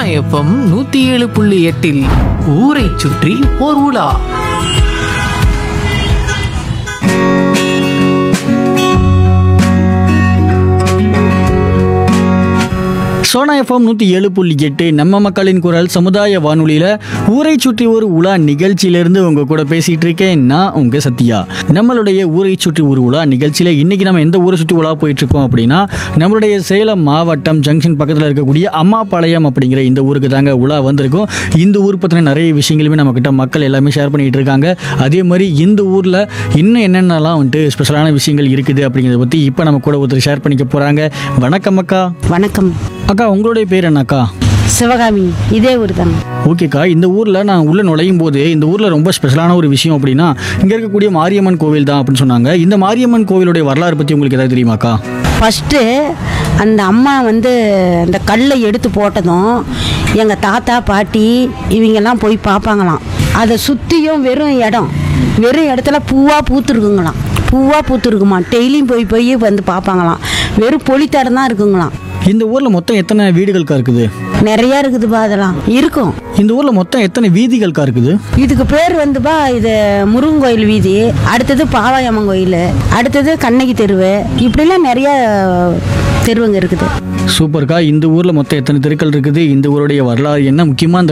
FM நூத்தி ஏழு புள்ளி எட்டில் ஊரை சுற்றி ஓர் உலா சோனா எஃப்எம் நூற்றி ஏழு புள்ளி எட்டு நம்ம மக்களின் குரல் சமுதாய வானொலியில் ஊரை சுற்றி ஒரு உலா நிகழ்ச்சியிலேருந்து உங்கள் கூட பேசிகிட்டு இருக்கேன் நான் உங்கள் சத்யா நம்மளுடைய ஊரை சுற்றி ஒரு உலா நிகழ்ச்சியில் இன்றைக்கி நம்ம எந்த ஊரை சுற்றி உலா போயிட்டுருக்கோம் அப்படின்னா நம்மளுடைய சேலம் மாவட்டம் ஜங்ஷன் பக்கத்தில் இருக்கக்கூடிய அம்மாபாளையம் அப்படிங்கிற இந்த ஊருக்கு தாங்க உலா வந்திருக்கோம் இந்த ஊர் பற்றின நிறைய விஷயங்களுமே நம்மக்கிட்ட மக்கள் எல்லாமே ஷேர் பண்ணிகிட்டு இருக்காங்க அதே மாதிரி இந்த ஊரில் இன்னும் என்னென்னலாம் வந்துட்டு ஸ்பெஷலான விஷயங்கள் இருக்குது அப்படிங்கிறத பற்றி இப்போ நம்ம கூட ஒருத்தர் ஷேர் பண்ணிக்க போகிறாங்க வணக்கம் அக்கா வணக்கம் அக்கா உங்களுடைய பேர் என்னக்கா சிவகாமி இதே ஊர் தாங்க ஓகேக்கா இந்த ஊரில் நான் உள்ளே நுழையும் போது இந்த ஊரில் ரொம்ப ஸ்பெஷலான ஒரு விஷயம் அப்படின்னா இங்கே இருக்கக்கூடிய மாரியம்மன் கோவில் தான் அப்படின்னு சொன்னாங்க இந்த மாரியம்மன் கோவிலுடைய வரலாறு பற்றி உங்களுக்கு ஏதாவது தெரியுமாக்கா ஃபஸ்ட்டு அந்த அம்மா வந்து அந்த கல்லை எடுத்து போட்டதும் எங்கள் தாத்தா பாட்டி இவங்கெல்லாம் போய் பார்ப்பாங்களாம் அதை சுற்றியும் வெறும் இடம் வெறும் இடத்துல பூவாக பூத்துருக்குங்களாம் பூவாக பூத்துருக்குமா டெய்லியும் போய் போய் வந்து பார்ப்பாங்களாம் வெறும் பொலித்தடம் தான் இருக்குங்களாம் இந்த ஊரில் மொத்தம் எத்தனை வீடுகளுக்கா இருக்குது நிறையா இருக்குதுப்பா அதெல்லாம் இருக்கும் இந்த ஊரில் மொத்தம் எத்தனை வீதிகளுக்கா இருக்குது இதுக்கு பேர் வந்துப்பா இது முருகன் கோயில் வீதி அடுத்தது பாவாயம்மன் கோயில் அடுத்தது கண்ணகி தெருவு இப்படிலாம் நிறைய தெருவுங்க இருக்குது சூப்பர்க்கா இந்த ஊரில் மொத்தம் எத்தனை தெருக்கள் இருக்குது இந்த ஊருடைய வரலாறு என்ன முக்கியமாக இந்த